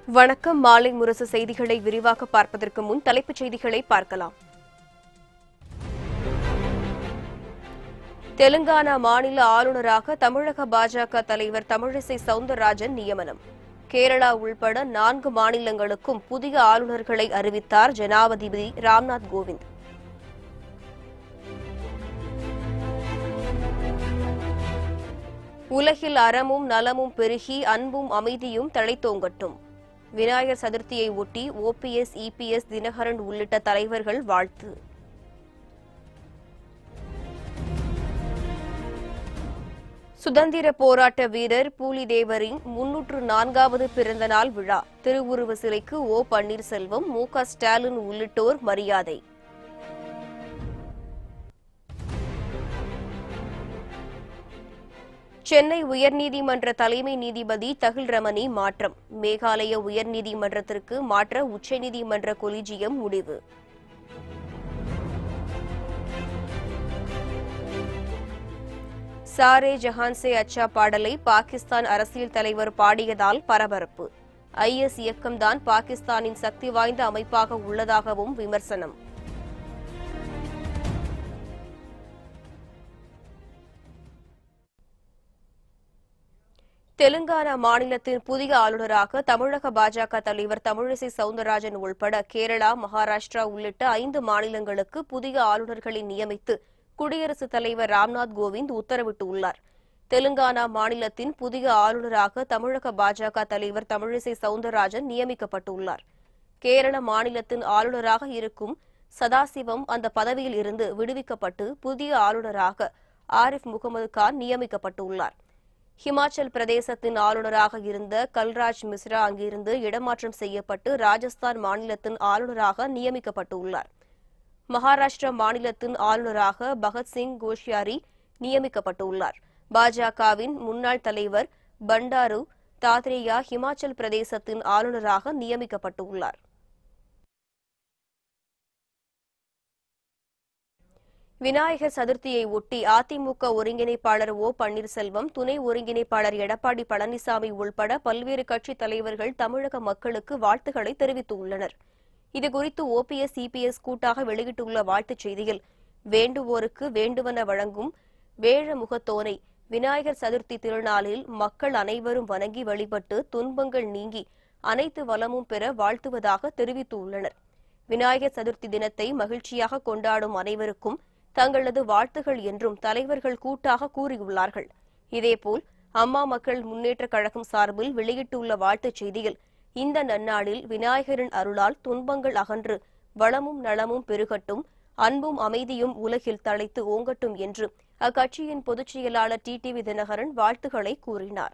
வணக்கம் மாலை முரசு செய்திகளை விரிவாக பார்ப்பதற்கு முன் தலைப்புச் செய்திகளை பார்க்கலாம் தெலுங்கானா மாநில ஆளுநராக தமிழக பாஜக தலைவர் தமிழிசை சவுந்தரராஜன் நியமனம் கேரளா உள்பட நான்கு மாநிலங்களுக்கும் புதிய ஆளுநர்களை அறிவித்தார் ஜனாதிபதி ராம்நாத் கோவிந்த் உலகில் அறமும் நலமும் பெருகி அன்பும் அமைதியும் தழைத்தோங்கட்டும் விநாயகர் சதுர்த்தியை ஒட்டி ஓபிஎஸ் இபிஎஸ் தினகரன் உள்ளிட்ட தலைவர்கள் வாழ்த்து சுதந்திர போராட்ட வீரர் பூலிதேவரின் முன்னூற்று நான்காவது பிறந்த நாள் விழா திருவுருவ சிலைக்கு ஓ பன்னீர்செல்வம் மு க ஸ்டாலின் உள்ளிட்டோர் மரியாதை சென்னை உயர்நீதிமன்ற தலைமை நீதிபதி தகில் ரமணி மாற்றம் மேகாலய உயர்நீதிமன்றத்திற்கு மாற்ற உச்சநீதிமன்ற கொலிஜியம் முடிவு சாரே ஜஹான்சே அச்சா பாடலை பாகிஸ்தான் அரசியல் தலைவர் பாடியதால் பரபரப்பு ஐஎஸ் இயக்கம்தான் பாகிஸ்தானின் சக்தி வாய்ந்த அமைப்பாக உள்ளதாகவும் விமர்சனம் தெலுங்கானா மாநிலத்தின் புதிய ஆளுநராக தமிழக பாஜக தலைவர் தமிழிசை சவுந்தரராஜன் உள்பட கேரளா மகாராஷ்டிரா உள்ளிட்ட ஐந்து மாநிலங்களுக்கு புதிய ஆளுநர்களை நியமித்து குடியரசுத் தலைவர் ராம்நாத் கோவிந்த் உத்தரவிட்டுள்ளார் தெலுங்கானா மாநிலத்தின் புதிய ஆளுநராக தமிழக பாஜக தலைவர் தமிழிசை சவுந்தரராஜன் நியமிக்கப்பட்டுள்ளார் கேரள மாநிலத்தின் ஆளுநராக இருக்கும் சதாசிவம் அந்த பதவியில் இருந்து விடுவிக்கப்பட்டு புதிய ஆளுநராக ஆரிஃப் முகமது கான் நியமிக்கப்பட்டுள்ளார் ஹிமாச்சல் பிரதேசத்தின் ஆளுநராக இருந்த கல்ராஜ் மிஸ்ரா அங்கிருந்து இடமாற்றம் செய்யப்பட்டு ராஜஸ்தான் மாநிலத்தின் ஆளுநராக நியமிக்கப்பட்டுள்ளார் மகாராஷ்டிரா மாநிலத்தின் ஆளுநராக பகத்சிங் கோஷ்யாரி நியமிக்கப்பட்டுள்ளார் பாஜகவின் முன்னாள் தலைவர் பண்டாரு தாத்ரேயா ஹிமாச்சல் பிரதேசத்தின் ஆளுநராக நியமிக்கப்பட்டுள்ளார் விநாயகர் சதுர்த்தியை ஒட்டி அதிமுக ஒருங்கிணைப்பாளர் ஓ பன்னீர்செல்வம் துணை ஒருங்கிணைப்பாளர் எடப்பாடி பழனிசாமி உள்பட பல்வேறு கட்சித் தலைவர்கள் தமிழக மக்களுக்கு வாழ்த்துக்களை தெரிவித்துள்ளனர் இதுகுறித்து ஓபிஎஸ் சிபிஎஸ் கூட்டாக வெளியிட்டுள்ள வாழ்த்துச் செய்தியில் வேண்டுவோருக்கு வேண்டுவன வழங்கும் வேழ முகத்தோனை விநாயகர் சதுர்த்தி திருநாளில் மக்கள் அனைவரும் வணங்கி வழிபட்டு துன்பங்கள் நீங்கி அனைத்து வளமும் பெற வாழ்த்துவதாக தெரிவித்துள்ளனர் விநாயகர் சதுர்த்தி தினத்தை மகிழ்ச்சியாக கொண்டாடும் அனைவருக்கும் தங்களது வாழ்த்துகள் என்றும் தலைவர்கள் கூட்டாக கூறியுள்ளார்கள் இதேபோல் அம்மா மக்கள் முன்னேற்றக் கழகம் சார்பில் வெளியிட்டுள்ள வாழ்த்துச் செய்தியில் இந்த நன்னாளில் விநாயகரின் அருளால் துன்பங்கள் அகன்று வளமும் நலமும் பெருகட்டும் அன்பும் அமைதியும் உலகில் தழைத்து ஓங்கட்டும் என்று அக்கட்சியின் பொதுச் செயலாளர் டிடிவி தினகரன் வாழ்த்துக்களை கூறினார்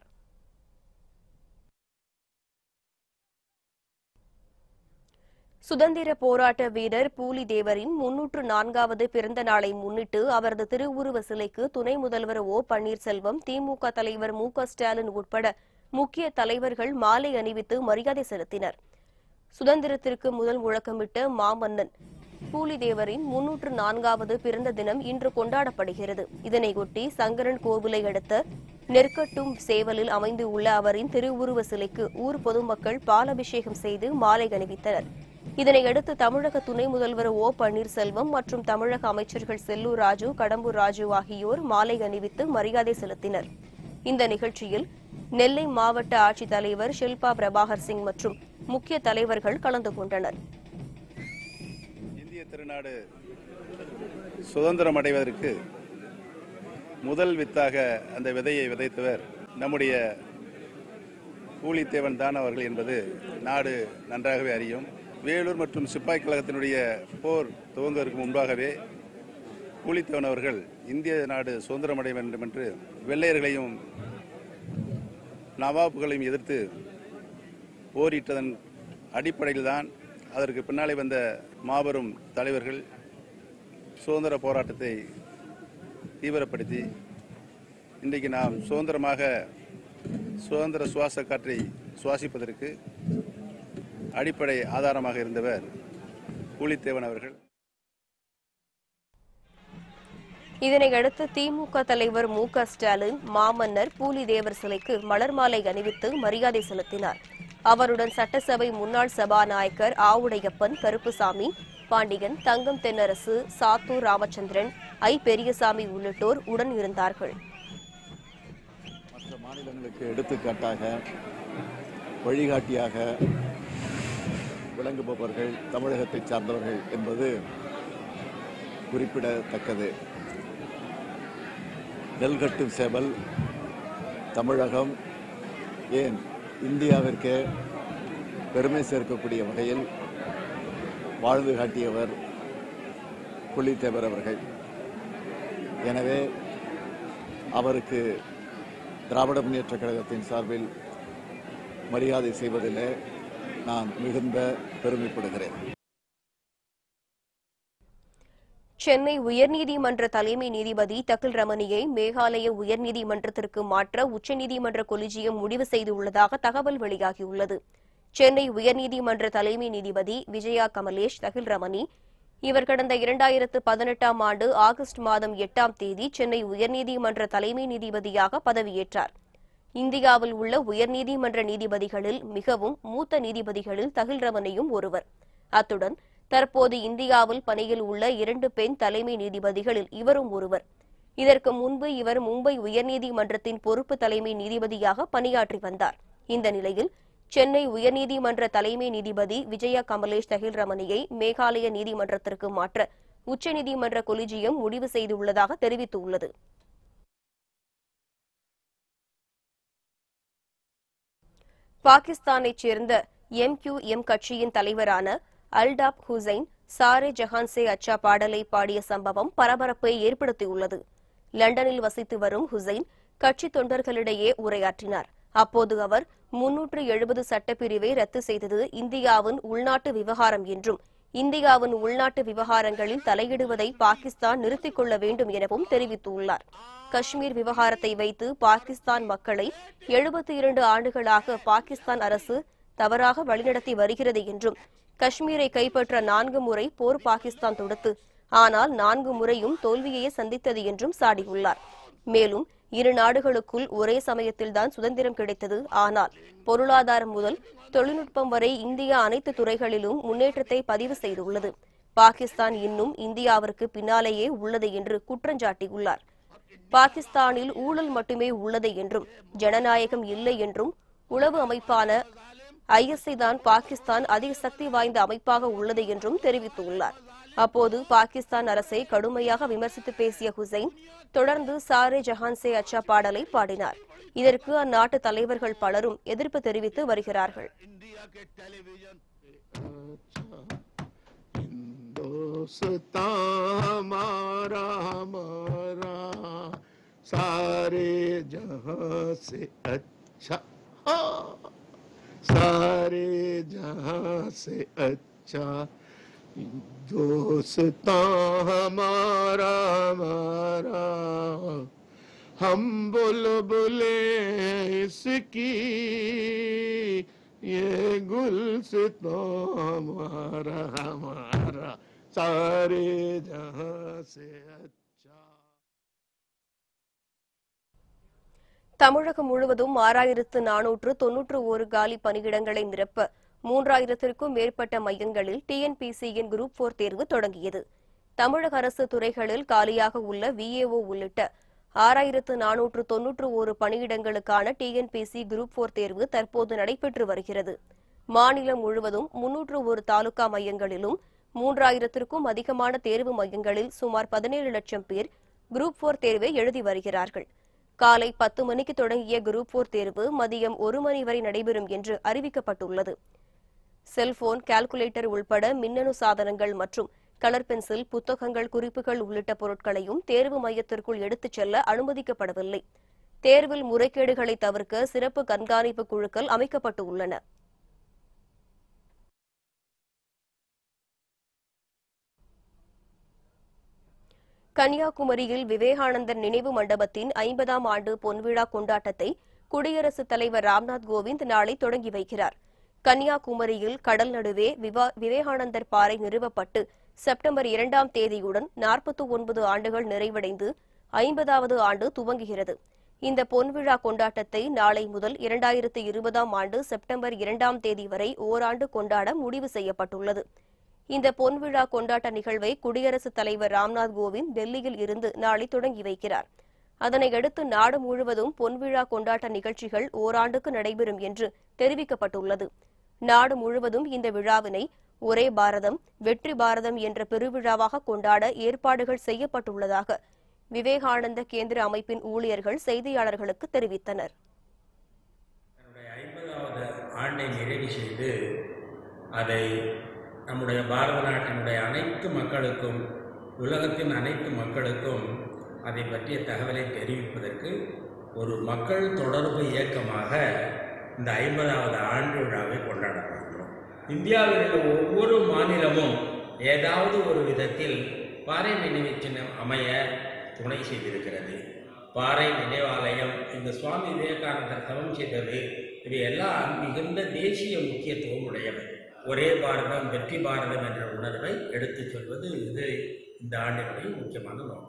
சுதந்திர போராட்ட வீரர் பூலிதேவரின் முன்னூற்று நான்காவது பிறந்த நாளை முன்னிட்டு அவரது திருவுருவ சிலைக்கு துணை முதல்வர் ஓ பன்னீர்செல்வம் திமுக தலைவர் மு க ஸ்டாலின் உட்பட முக்கிய தலைவர்கள் மாலை அணிவித்து மரியாதை செலுத்தினர் சுதந்திரத்திற்கு முதல் முழக்கமிட்ட மாமன்னன் பூலிதேவரின் முன்னூற்று நான்காவது பிறந்த தினம் இன்று கொண்டாடப்படுகிறது இதனையொட்டி சங்கரன் கோவிலை அடுத்த நெற்கட்டும் சேவலில் அமைந்துள்ள அவரின் திருவுருவ சிலைக்கு ஊர் பொதுமக்கள் பாலபிஷேகம் செய்து மாலை அணிவித்தனர் இதனையடுத்து தமிழக துணை முதல்வர் ஓ பன்னீர்செல்வம் மற்றும் தமிழக அமைச்சர்கள் செல்லூர் ராஜு கடம்பூர் ராஜு ஆகியோர் மாலை அணிவித்து மரியாதை செலுத்தினர் இந்த நிகழ்ச்சியில் நெல்லை மாவட்ட ஆட்சித்தலைவர் ஷில்பா பிரபாகர் சிங் மற்றும் முக்கிய தலைவர்கள் கலந்து கொண்டனர் இந்திய திருநாடு சுதந்திரம் அடைவதற்கு முதல் வித்தாக அந்த விதையை விதைத்தவர் நம்முடைய பூலித்தேவன் தான் அவர்கள் என்பது நாடு நன்றாகவே அறியும் வேலூர் மற்றும் சிப்பாய் கழகத்தினுடைய போர் துவங்குவதற்கு முன்பாகவே பூலித்தேவன் அவர்கள் இந்திய நாடு சுதந்திரம் அடைய வேண்டும் என்று வெள்ளையர்களையும் நவாபுகளையும் எதிர்த்து போரிட்டதன் அடிப்படையில் தான் அதற்கு பின்னாலே வந்த மாபெரும் தலைவர்கள் சுதந்திர போராட்டத்தை தீவிரப்படுத்தி இன்றைக்கு நாம் சுதந்திரமாக சுதந்திர சுவாச காற்றை சுவாசிப்பதற்கு அடிப்படை ஆதாரமாக இருந்தவர் பூலித்தேவன் அவர்கள் இதனையடுத்து திமுக தலைவர் மு க ஸ்டாலின் மாமன்னர் பூலிதேவர் சிலைக்கு மலர் மாலை அணிவித்து மரியாதை செலுத்தினார் அவருடன் சட்டசபை முன்னாள் சபாநாயகர் ஆவுடையப்பன் கருப்புசாமி பாண்டியன் தங்கம் தென்னரசு சாத்தூர் ராமச்சந்திரன் ஐ பெரியசாமி உள்ளிட்டோர் உடன் இருந்தார்கள் மற்ற மாநிலங்களுக்கு எடுத்துக்காட்டாக வழிகாட்டியாக விளங்குபவர்கள் தமிழகத்தை சார்ந்தவர்கள் என்பது குறிப்பிடத்தக்கது நெல்கட்டும் செவல் தமிழகம் ஏன் இந்தியாவிற்கே பெருமை சேர்க்கக்கூடிய வகையில் வாழ்ந்து காட்டியவர் புலித்தேவர் அவர்கள் எனவே அவருக்கு திராவிட முன்னேற்றக் கழகத்தின் சார்பில் மரியாதை செய்வதிலே நான் மிகுந்த பெருமைப்படுகிறேன் சென்னை உயர்நீதிமன்ற தலைமை நீதிபதி தகில் ரமணியை மேகாலய உயர்நீதிமன்றத்திற்கு மாற்ற உச்சநீதிமன்ற கொலிஜியம் முடிவு செய்துள்ளதாக தகவல் வெளியாகியுள்ளது சென்னை உயர்நீதிமன்ற தலைமை நீதிபதி விஜயா கமலேஷ் தகில் ரமணி இவர் கடந்த இரண்டாயிரத்து பதினெட்டாம் ஆண்டு ஆகஸ்ட் மாதம் எட்டாம் தேதி சென்னை உயர்நீதிமன்ற தலைமை நீதிபதியாக பதவியேற்றார் இந்தியாவில் உள்ள உயர்நீதிமன்ற நீதிபதிகளில் மிகவும் மூத்த நீதிபதிகளில் தகில் ரமணியும் ஒருவர் அத்துடன் தற்போது இந்தியாவில் பணியில் உள்ள இரண்டு பெண் தலைமை நீதிபதிகளில் இவரும் ஒருவர் இதற்கு முன்பு இவர் மும்பை உயர்நீதிமன்றத்தின் பொறுப்பு தலைமை நீதிபதியாக பணியாற்றி வந்தார் இந்த நிலையில் சென்னை உயர்நீதிமன்ற தலைமை நீதிபதி விஜயா கமலேஷ் தஹில் ரமணியை மேகாலய நீதிமன்றத்திற்கு மாற்ற உச்சநீதிமன்ற கொலிஜியம் முடிவு செய்துள்ளதாக தெரிவித்துள்ளது பாகிஸ்தானைச் சேர்ந்த எம்கியூஎம் கட்சியின் தலைவரான அல்டாப் ஹுசைன் சாரே ஜஹான் சே அச்சா பாடலை பாடிய சம்பவம் பரபரப்பை ஏற்படுத்தியுள்ளது லண்டனில் வசித்து வரும் ஹுசைன் கட்சி தொண்டர்களிடையே உரையாற்றினார் அப்போது அவர் முன்னூற்று எழுபது சட்டப்பிரிவை ரத்து செய்தது இந்தியாவின் உள்நாட்டு விவகாரம் என்றும் இந்தியாவின் உள்நாட்டு விவகாரங்களில் தலையிடுவதை பாகிஸ்தான் நிறுத்திக் கொள்ள வேண்டும் எனவும் தெரிவித்துள்ளார் காஷ்மீர் விவகாரத்தை வைத்து பாகிஸ்தான் மக்களை எழுபத்தி இரண்டு ஆண்டுகளாக பாகிஸ்தான் அரசு தவறாக வழிநடத்தி வருகிறது என்றும் காஷ்மீரை கைப்பற்ற நான்கு முறை போர் பாகிஸ்தான் தொடுத்து ஆனால் நான்கு முறையும் தோல்வியையே சந்தித்தது என்றும் சாடியுள்ளார் மேலும் இரு நாடுகளுக்குள் ஒரே சமயத்தில்தான் சுதந்திரம் கிடைத்தது ஆனால் பொருளாதாரம் முதல் தொழில்நுட்பம் வரை இந்தியா அனைத்து துறைகளிலும் முன்னேற்றத்தை பதிவு செய்துள்ளது பாகிஸ்தான் இன்னும் இந்தியாவிற்கு பின்னாலேயே உள்ளது என்று குற்றஞ்சாட்டியுள்ளார் பாகிஸ்தானில் ஊழல் மட்டுமே உள்ளது என்றும் ஜனநாயகம் இல்லை என்றும் உளவு அமைப்பான ஐஎஸ்ஐ தான் பாகிஸ்தான் அதிக சக்தி வாய்ந்த அமைப்பாக உள்ளது என்றும் தெரிவித்துள்ளார் அப்போது பாகிஸ்தான் அரசை கடுமையாக விமர்சித்து பேசிய ஹுசைன் தொடர்ந்து சாரே ஜஹான் சே அச்சா பாடலை பாடினார் இதற்கு அந்நாட்டு தலைவர்கள் பலரும் எதிர்ப்பு தெரிவித்து வருகிறார்கள் हिंदुस्तान हमारा हमारा सारे जहां से अच्छा हाँ, सारे जहां से अच्छा हिंदुस्तान हमारा हमारा हम बुलबुले इसकी ये गुलसितां हमारा हमारा सारे जहां से अच्छा தமிழகம் முழுவதும் ஆறாயிரத்து நானூற்று தொன்னூற்று ஒரு காலி பணியிடங்களை நிரப்ப மூன்றாயிரத்திற்கும் மேற்பட்ட மையங்களில் டிஎன்பிசியின் குரூப் போர் தேர்வு தொடங்கியது தமிழக அரசு துறைகளில் காலியாக உள்ள விஏஓ உள்ளிட்ட ஆறாயிரத்து நானூற்று தொன்னூற்று ஒரு பணியிடங்களுக்கான டிஎன்பிசி குரூப் போர் தேர்வு தற்போது நடைபெற்று வருகிறது மாநிலம் முழுவதும் முன்னூற்று ஒரு தாலுகா மையங்களிலும் மூன்றாயிரத்திற்கும் அதிகமான தேர்வு மையங்களில் சுமார் பதினேழு லட்சம் பேர் குரூப் போர் தேர்வை எழுதி வருகிறார்கள் காலை பத்து மணிக்கு தொடங்கிய குரூப் போர் தேர்வு மதியம் ஒரு மணி வரை நடைபெறும் என்று அறிவிக்கப்பட்டுள்ளது செல்போன் கால்குலேட்டர் உள்பட மின்னணு சாதனங்கள் மற்றும் கலர் பென்சில் புத்தகங்கள் குறிப்புகள் உள்ளிட்ட பொருட்களையும் தேர்வு மையத்திற்குள் எடுத்துச் செல்ல அனுமதிக்கப்படவில்லை தேர்வில் முறைகேடுகளை தவிர்க்க சிறப்பு கண்காணிப்பு குழுக்கள் அமைக்கப்பட்டு உள்ளன கன்னியாகுமரியில் விவேகானந்தர் நினைவு மண்டபத்தின் ஐம்பதாம் ஆண்டு பொன்விழா கொண்டாட்டத்தை குடியரசுத் தலைவர் ராம்நாத் கோவிந்த் நாளை தொடங்கி வைக்கிறார் கன்னியாகுமரியில் கடல் நடுவே விவா- விவேகானந்தர் பாறை நிறுவப்பட்டு செப்டம்பர் இரண்டாம் தேதியுடன் நாற்பத்தி ஒன்பது ஆண்டுகள் நிறைவடைந்து ஐம்பதாவது ஆண்டு துவங்குகிறது இந்த பொன்விழா கொண்டாட்டத்தை நாளை முதல் இரண்டாயிரத்து இருபதாம் ஆண்டு செப்டம்பர் இரண்டாம் தேதி வரை ஓராண்டு கொண்டாட முடிவு செய்யப்பட்டுள்ளது இந்த பொன்விழா கொண்டாட்ட நிகழ்வை குடியரசுத் தலைவர் ராம்நாத் கோவிந்த் டெல்லியில் இருந்து நாளை தொடங்கி வைக்கிறார் அதனையடுத்து நாடு முழுவதும் பொன்விழா கொண்டாட்ட நிகழ்ச்சிகள் ஓராண்டுக்கு நடைபெறும் என்று தெரிவிக்கப்பட்டுள்ளது நாடு முழுவதும் இந்த விழாவினை ஒரே பாரதம் வெற்றி பாரதம் என்ற பெருவிழாவாக கொண்டாட ஏற்பாடுகள் செய்யப்பட்டுள்ளதாக விவேகானந்த கேந்திர அமைப்பின் ஊழியர்கள் செய்தியாளர்களுக்கு தெரிவித்தனர் தன்னுடைய ஐம்பதாவது ஆண்டை நிறைவு செய்து அதை நம்முடைய பாரத நாட்டினுடைய அனைத்து மக்களுக்கும் உலகத்தின் அனைத்து மக்களுக்கும் அதை பற்றிய தகவலை தெரிவிப்பதற்கு ஒரு மக்கள் தொடர்பு இயக்கமாக இந்த ஐம்பதாவது ஆண்டு விழாவை கொண்டாடப்படுகிறோம் இந்தியாவில் உள்ள ஒவ்வொரு மாநிலமும் ஏதாவது ஒரு விதத்தில் பாறை நினைவு சின்னம் அமைய துணை செய்திருக்கிறது பாறை நினைவாலயம் இந்த சுவாமி விவேகானந்தர் தவம் செய்தது இவை எல்லாம் மிகுந்த தேசிய முக்கியத்துவம் உடையவை ஒரே பாரதம் வெற்றி பாரதம் என்ற உணர்வை எடுத்துச் சொல்வது இது இந்த ஆண்டினுடைய முக்கியமான நோக்கம்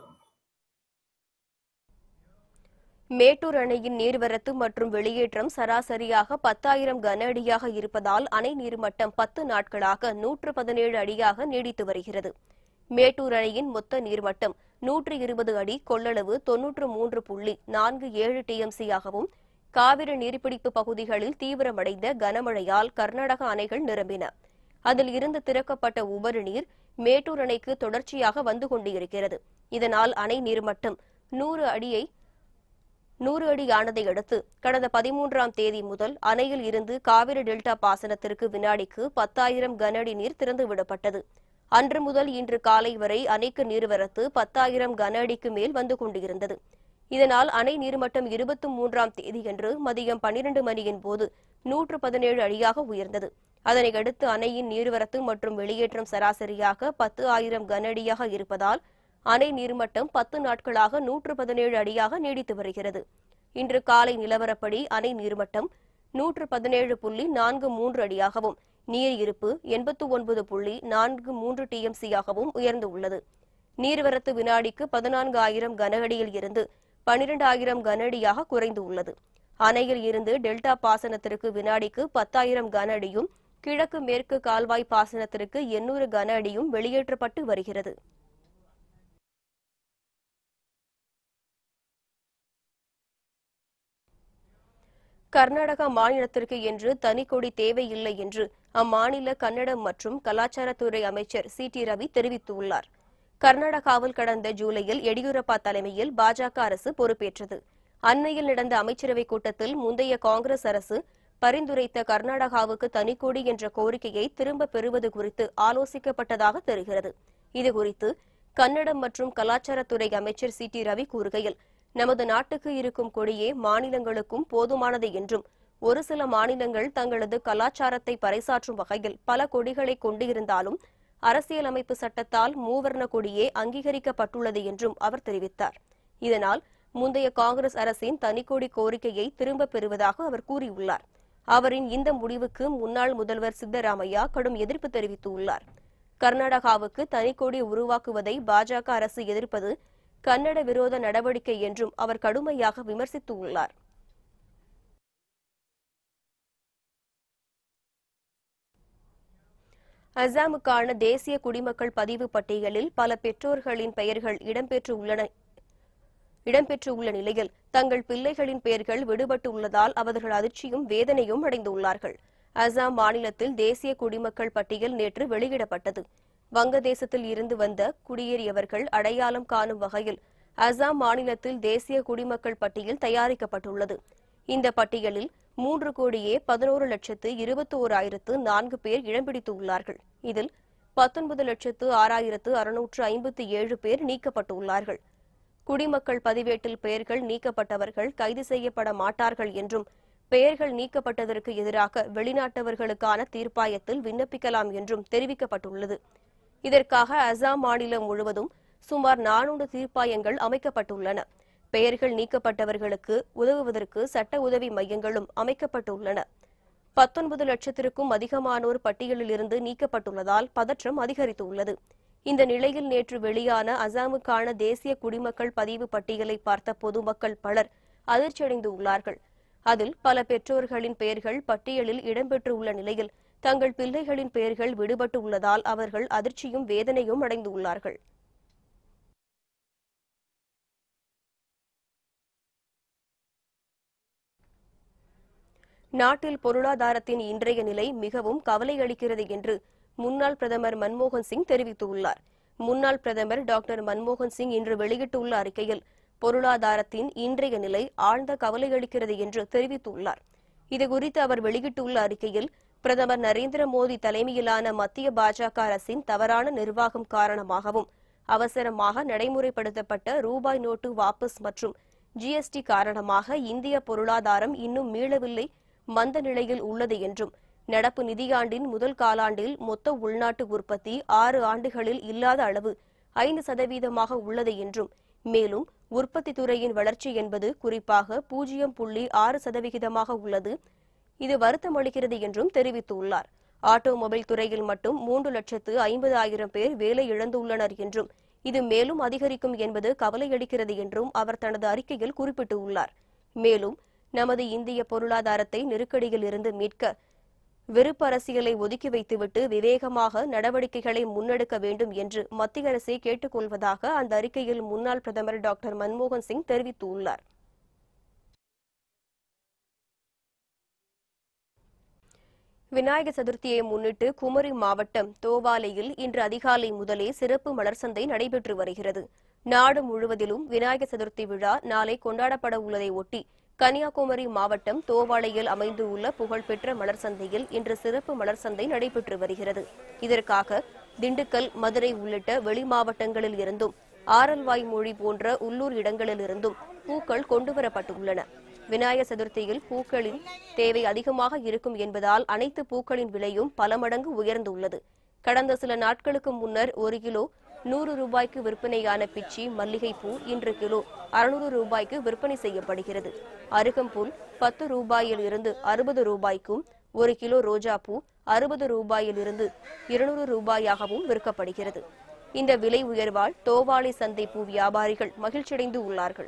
மேட்டூர் அணையின் நீர்வரத்து மற்றும் வெளியேற்றம் சராசரியாக பத்தாயிரம் கன அடியாக இருப்பதால் அணை நீர்மட்டம் பத்து நாட்களாக நூற்று பதினேழு அடியாக நீடித்து வருகிறது மேட்டூர் அணையின் மொத்த நீர்மட்டம் நூற்று இருபது அடி கொள்ளளவு தொன்னூற்று மூன்று புள்ளி நான்கு ஏழு டிஎம்சி ஆகவும் காவிரி நீர்பிடிப்பு பகுதிகளில் தீவிரமடைந்த கனமழையால் கர்நாடக அணைகள் நிரம்பின அதில் இருந்து திறக்கப்பட்ட உபரி நீர் மேட்டூர் அணைக்கு தொடர்ச்சியாக வந்து கொண்டிருக்கிறது இதனால் அணை நீர்மட்டம் நூறு அடியை நூறு அடி ஆனதை அடுத்து கடந்த பதிமூன்றாம் தேதி முதல் அணையில் இருந்து காவிரி டெல்டா பாசனத்திற்கு வினாடிக்கு பத்தாயிரம் கன அடி நீர் திறந்து விடப்பட்டது அன்று முதல் இன்று காலை வரை அணைக்கு நீர்வரத்து பத்தாயிரம் கன அடிக்கு மேல் வந்து கொண்டிருந்தது இதனால் அணை நீர்மட்டம் இருபத்தி மூன்றாம் தேதியன்று மதியம் பன்னிரண்டு மணியின் போது நூற்று பதினேழு அடியாக உயர்ந்தது அதனை அடுத்து அணையின் நீர்வரத்து மற்றும் வெளியேற்றம் சராசரியாக பத்து ஆயிரம் கன அடியாக இருப்பதால் அணை நீர்மட்டம் பத்து நாட்களாக நூற்று பதினேழு அடியாக நீடித்து வருகிறது இன்று காலை நிலவரப்படி அணை நீர்மட்டம் நூற்று பதினேழு புள்ளி நான்கு மூன்று அடியாகவும் நீர் இருப்பு எண்பத்து ஒன்பது புள்ளி நான்கு மூன்று டிஎம்சியாகவும் உயர்ந்து உள்ளது நீர்வரத்து வினாடிக்கு பதினான்கு ஆயிரம் கன அடியில் இருந்து பனிரெண்டாயிரம் கன அடியாக குறைந்து உள்ளது அணையில் இருந்து டெல்டா பாசனத்திற்கு வினாடிக்கு பத்தாயிரம் கன அடியும் கிழக்கு மேற்கு கால்வாய் பாசனத்திற்கு எண்ணூறு கன அடியும் வெளியேற்றப்பட்டு வருகிறது கர்நாடகா மாநிலத்திற்கு என்று தனிக்கொடி தேவையில்லை என்று அம்மாநில கன்னடம் மற்றும் கலாச்சாரத்துறை அமைச்சர் சி டி ரவி தெரிவித்துள்ளார் கர்நாடகாவில் கடந்த ஜூலையில் எடியூரப்பா தலைமையில் பாஜக அரசு பொறுப்பேற்றது அண்மையில் நடந்த அமைச்சரவைக் கூட்டத்தில் முந்தைய காங்கிரஸ் அரசு பரிந்துரைத்த கர்நாடகாவுக்கு தனிக்கொடி என்ற கோரிக்கையை திரும்ப பெறுவது குறித்து ஆலோசிக்கப்பட்டதாக தெரிகிறது இதுகுறித்து கன்னடம் மற்றும் கலாச்சாரத்துறை அமைச்சர் சி டி ரவி கூறுகையில் நமது நாட்டுக்கு இருக்கும் கொடியே மாநிலங்களுக்கும் போதுமானது என்றும் ஒரு சில மாநிலங்கள் தங்களது கலாச்சாரத்தை பறைசாற்றும் வகையில் பல கொடிகளை கொண்டிருந்தாலும் அரசியலமைப்பு சட்டத்தால் மூவர்ண கொடியே அங்கீகரிக்கப்பட்டுள்ளது என்றும் அவர் தெரிவித்தார் இதனால் முந்தைய காங்கிரஸ் அரசின் தனிக்கொடி கோரிக்கையை திரும்பப் பெறுவதாக அவர் கூறியுள்ளார் அவரின் இந்த முடிவுக்கு முன்னாள் முதல்வர் சித்தராமையா கடும் எதிர்ப்பு தெரிவித்துள்ளார் கர்நாடகாவுக்கு தனிக்கொடி உருவாக்குவதை பாஜக அரசு எதிர்ப்பது கன்னட விரோத நடவடிக்கை என்றும் அவர் கடுமையாக விமர்சித்துள்ளார் அசாமுக்கான தேசிய குடிமக்கள் பதிவு பட்டியலில் பல பெற்றோர்களின் பெயர்கள் இடம்பெற்றுள்ளன இடம்பெற்றுள்ள நிலையில் தங்கள் பிள்ளைகளின் பெயர்கள் விடுபட்டு உள்ளதால் அவர்கள் அதிர்ச்சியும் வேதனையும் அடைந்துள்ளார்கள் அசாம் மாநிலத்தில் தேசிய குடிமக்கள் பட்டியல் நேற்று வெளியிடப்பட்டது வங்கதேசத்தில் இருந்து வந்த குடியேறியவர்கள் அடையாளம் காணும் வகையில் அசாம் மாநிலத்தில் தேசிய குடிமக்கள் பட்டியல் தயாரிக்கப்பட்டுள்ளது இந்த பட்டியலில் மூன்று கோடியே பதினோரு லட்சத்து இருபத்தி ஓராயிரத்து நான்கு பேர் இடம் பிடித்துள்ளார்கள் இதில் பத்தொன்பது லட்சத்து ஆறாயிரத்து அறுநூற்று ஐம்பத்தி ஏழு பேர் நீக்கப்பட்டுள்ளார்கள் குடிமக்கள் பதிவேட்டில் பெயர்கள் நீக்கப்பட்டவர்கள் கைது செய்யப்பட மாட்டார்கள் என்றும் பெயர்கள் நீக்கப்பட்டதற்கு எதிராக வெளிநாட்டவர்களுக்கான தீர்ப்பாயத்தில் விண்ணப்பிக்கலாம் என்றும் தெரிவிக்கப்பட்டுள்ளது இதற்காக அசாம் மாநிலம் முழுவதும் சுமார் நானூறு தீர்ப்பாயங்கள் அமைக்கப்பட்டுள்ளன பெயர்கள் நீக்கப்பட்டவர்களுக்கு உதவுவதற்கு சட்ட உதவி மையங்களும் அமைக்கப்பட்டுள்ளன பத்தொன்பது லட்சத்திற்கும் அதிகமானோர் பட்டியலில் இருந்து நீக்கப்பட்டுள்ளதால் பதற்றம் அதிகரித்துள்ளது இந்த நிலையில் நேற்று வெளியான அசாமுக்கான தேசிய குடிமக்கள் பதிவு பட்டியலை பார்த்த பொதுமக்கள் பலர் அதிர்ச்சியடைந்து உள்ளார்கள் அதில் பல பெற்றோர்களின் பெயர்கள் பட்டியலில் இடம்பெற்றுள்ள நிலையில் தங்கள் பிள்ளைகளின் பெயர்கள் விடுபட்டு உள்ளதால் அவர்கள் அதிர்ச்சியும் வேதனையும் அடைந்து உள்ளார்கள் நாட்டில் பொருளாதாரத்தின் இன்றைய நிலை மிகவும் கவலையளிக்கிறது என்று முன்னாள் பிரதமர் மன்மோகன் சிங் தெரிவித்துள்ளார் முன்னாள் பிரதமர் டாக்டர் மன்மோகன் சிங் இன்று வெளியிட்டுள்ள அறிக்கையில் பொருளாதாரத்தின் இன்றைய நிலை ஆழ்ந்த கவலையளிக்கிறது என்று தெரிவித்துள்ளார் இதுகுறித்து அவர் வெளியிட்டுள்ள அறிக்கையில் பிரதமர் நரேந்திர மோடி தலைமையிலான மத்திய பாஜக அரசின் தவறான நிர்வாகம் காரணமாகவும் அவசரமாக நடைமுறைப்படுத்தப்பட்ட ரூபாய் நோட்டு வாபஸ் மற்றும் ஜிஎஸ்டி காரணமாக இந்திய பொருளாதாரம் இன்னும் மீளவில்லை மந்த நிலையில் உள்ளது என்றும் நடப்பு நிதியாண்டின் முதல் காலாண்டில் மொத்த உள்நாட்டு உற்பத்தி ஆறு ஆண்டுகளில் இல்லாத அளவு ஐந்து சதவீதமாக உள்ளது என்றும் மேலும் உற்பத்தி துறையின் வளர்ச்சி என்பது குறிப்பாக பூஜ்ஜியம் புள்ளி ஆறு சதவிகிதமாக உள்ளது இது வருத்தமளிக்கிறது என்றும் தெரிவித்துள்ளார் ஆட்டோமொபைல் துறையில் மட்டும் மூன்று லட்சத்து ஐம்பது ஆயிரம் பேர் வேலை இழந்துள்ளனர் என்றும் இது மேலும் அதிகரிக்கும் என்பது கவலையளிக்கிறது என்றும் அவர் தனது அறிக்கையில் குறிப்பிட்டுள்ளார் மேலும் நமது இந்திய பொருளாதாரத்தை நெருக்கடியில் இருந்து மீட்க வெறுப்பு அரசியலை ஒதுக்கி வைத்துவிட்டு விவேகமாக நடவடிக்கைகளை முன்னெடுக்க வேண்டும் என்று மத்திய அரசை கேட்டுக் கொள்வதாக அந்த அறிக்கையில் முன்னாள் பிரதமர் டாக்டர் மன்மோகன் சிங் தெரிவித்துள்ளார் விநாயகர் சதுர்த்தியை முன்னிட்டு குமரி மாவட்டம் தோவாலையில் இன்று அதிகாலை முதலே சிறப்பு மலர் சந்தை நடைபெற்று வருகிறது நாடு முழுவதிலும் விநாயகர் சதுர்த்தி விழா நாளை கொண்டாடப்பட உள்ளதை ஒட்டி கன்னியாகுமரி மாவட்டம் தோவாளையில் அமைந்துள்ள புகழ்பெற்ற மலர் சந்தையில் இன்று சிறப்பு மலர் சந்தை நடைபெற்று வருகிறது இதற்காக திண்டுக்கல் மதுரை உள்ளிட்ட வெளி மாவட்டங்களில் இருந்தும் ஆரல்வாய் மொழி போன்ற உள்ளூர் இடங்களில் இருந்தும் பூக்கள் கொண்டுவரப்பட்டுள்ளன விநாயகர் சதுர்த்தியில் பூக்களின் தேவை அதிகமாக இருக்கும் என்பதால் அனைத்து பூக்களின் விலையும் பல மடங்கு உயர்ந்துள்ளது கடந்த சில நாட்களுக்கு முன்னர் ஒரு கிலோ நூறு ரூபாய்க்கு விற்பனையான பிச்சி மல்லிகைப்பூ இன்று கிலோ அறுநூறு ரூபாய்க்கு விற்பனை செய்யப்படுகிறது அருகம்புல் பத்து ரூபாயில் இருந்து அறுபது ரூபாய்க்கும் ஒரு கிலோ ரோஜா பூ அறுபது ரூபாயில் இருந்து இருநூறு ரூபாயாகவும் விற்கப்படுகிறது இந்த விலை உயர்வால் தோவாளை சந்தை பூ வியாபாரிகள் மகிழ்ச்சியடைந்து உள்ளார்கள்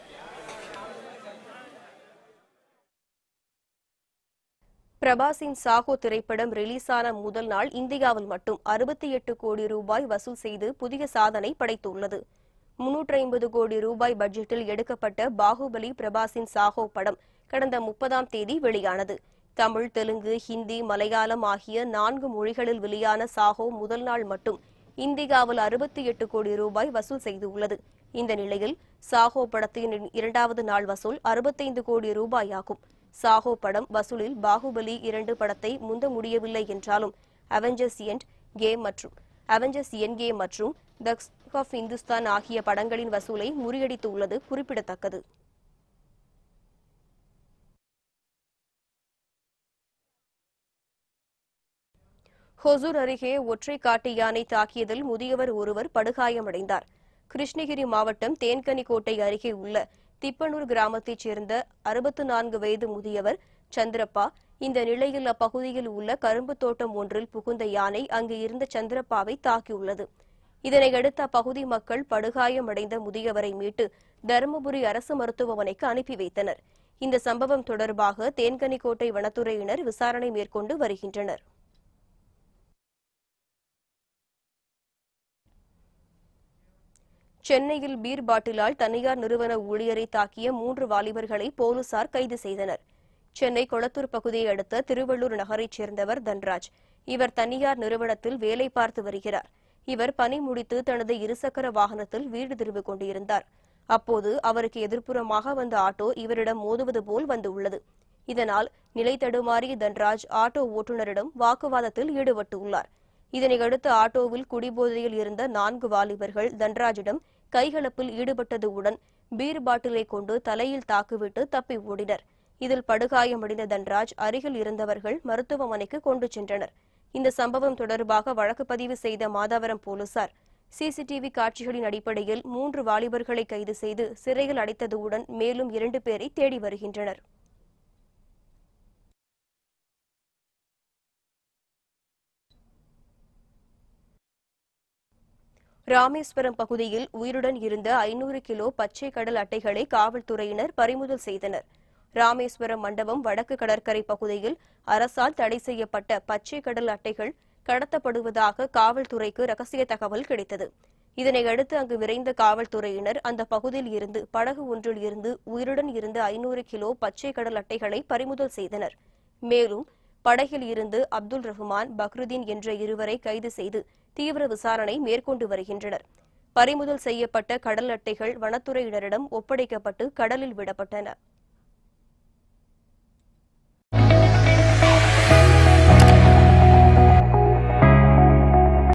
பிரபாஸின் சாஹோ திரைப்படம் ரிலீஸான முதல் நாள் இந்தியாவில் மட்டும் அறுபத்தி எட்டு கோடி ரூபாய் வசூல் செய்து புதிய சாதனை படைத்துள்ளது முன்னூற்றி ஐம்பது கோடி ரூபாய் பட்ஜெட்டில் எடுக்கப்பட்ட பாகுபலி பிரபாஸின் சாஹோ படம் கடந்த முப்பதாம் தேதி வெளியானது தமிழ் தெலுங்கு ஹிந்தி மலையாளம் ஆகிய நான்கு மொழிகளில் வெளியான சாஹோ முதல் நாள் மட்டும் இந்தியாவில் அறுபத்தி எட்டு கோடி ரூபாய் வசூல் செய்துள்ளது இந்த நிலையில் சாஹோ படத்தின் இரண்டாவது நாள் வசூல் அறுபத்தைந்து கோடி ரூபாயாகும் சாஹோ படம் வசூலில் பாகுபலி இரண்டு படத்தை முந்த முடியவில்லை என்றாலும் அவெஞ்சர்ஸ் எண்ட் கேம் மற்றும் அவெஞ்சர்ஸ் என் கேம் மற்றும் தக்ஸ் ஆஃப் இந்துஸ்தான் ஆகிய படங்களின் வசூலை முறியடித்துள்ளது குறிப்பிடத்தக்கது ஹொசூர் அருகே ஒற்றை காட்டு யானை தாக்கியதில் முதியவர் ஒருவர் படுகாயமடைந்தார் கிருஷ்ணகிரி மாவட்டம் தேன்கனிக்கோட்டை அருகே உள்ள திப்பனூர் கிராமத்தைச் சேர்ந்த அறுபத்து நான்கு வயது முதியவர் சந்திரப்பா இந்த நிலையில் அப்பகுதியில் உள்ள கரும்பு தோட்டம் ஒன்றில் புகுந்த யானை அங்கு இருந்த சந்திரப்பாவை தாக்கியுள்ளது இதனையடுத்து அப்பகுதி மக்கள் படுகாயமடைந்த முதியவரை மீட்டு தருமபுரி அரசு மருத்துவமனைக்கு அனுப்பி வைத்தனர் இந்த சம்பவம் தொடர்பாக தேன்கனிக்கோட்டை வனத்துறையினர் விசாரணை மேற்கொண்டு வருகின்றனர் சென்னையில் பீர் பாட்டிலால் தனியார் நிறுவன ஊழியரை தாக்கிய மூன்று வாலிபர்களை போலீசார் கைது செய்தனர் சென்னை கொளத்தூர் பகுதியை அடுத்த திருவள்ளூர் நகரைச் சேர்ந்தவர் தன்ராஜ் இவர் தனியார் நிறுவனத்தில் வேலை பார்த்து வருகிறார் இவர் பணி முடித்து தனது இருசக்கர வாகனத்தில் வீடு திரும்பிக் கொண்டிருந்தார் அப்போது அவருக்கு எதிர்ப்புறமாக வந்த ஆட்டோ இவரிடம் மோதுவது போல் வந்துள்ளது இதனால் நிலை தடுமாறிய தன்ராஜ் ஆட்டோ ஓட்டுநரிடம் வாக்குவாதத்தில் ஈடுபட்டுள்ளார் இதனையடுத்து ஆட்டோவில் குடிபோதையில் இருந்த நான்கு வாலிபர்கள் தன்ராஜிடம் கைகலப்பில் ஈடுபட்டதுடன் பீர் பாட்டிலை கொண்டு தலையில் தாக்குவிட்டு தப்பி ஓடினர் இதில் படுகாயமடைந்த தன்ராஜ் அருகில் இருந்தவர்கள் மருத்துவமனைக்கு கொண்டு சென்றனர் இந்த சம்பவம் தொடர்பாக வழக்கு பதிவு செய்த மாதவரம் போலீசார் சிசிடிவி காட்சிகளின் அடிப்படையில் மூன்று வாலிபர்களை கைது செய்து சிறையில் அடைத்ததுடன் மேலும் இரண்டு பேரை தேடி வருகின்றனர் ராமேஸ்வரம் பகுதியில் உயிருடன் இருந்த ஐநூறு கிலோ பச்சை கடல் அட்டைகளை காவல்துறையினர் பறிமுதல் செய்தனர் ராமேஸ்வரம் மண்டபம் வடக்கு கடற்கரை பகுதியில் அரசால் தடை செய்யப்பட்ட பச்சை கடல் அட்டைகள் கடத்தப்படுவதாக காவல்துறைக்கு ரகசிய தகவல் கிடைத்தது இதனையடுத்து அங்கு விரைந்த காவல்துறையினர் அந்த பகுதியில் இருந்து படகு ஒன்றில் இருந்து உயிருடன் இருந்த ஐநூறு கிலோ பச்சை கடல் அட்டைகளை பறிமுதல் செய்தனர் மேலும் படகில் இருந்து அப்துல் ரஹ்மான் பக்ருதீன் என்ற இருவரை கைது செய்து தீவிர விசாரணை மேற்கொண்டு வருகின்றனர் பறிமுதல் செய்யப்பட்ட கடல் அட்டைகள் வனத்துறையினரிடம் ஒப்படைக்கப்பட்டு கடலில் விடப்பட்டன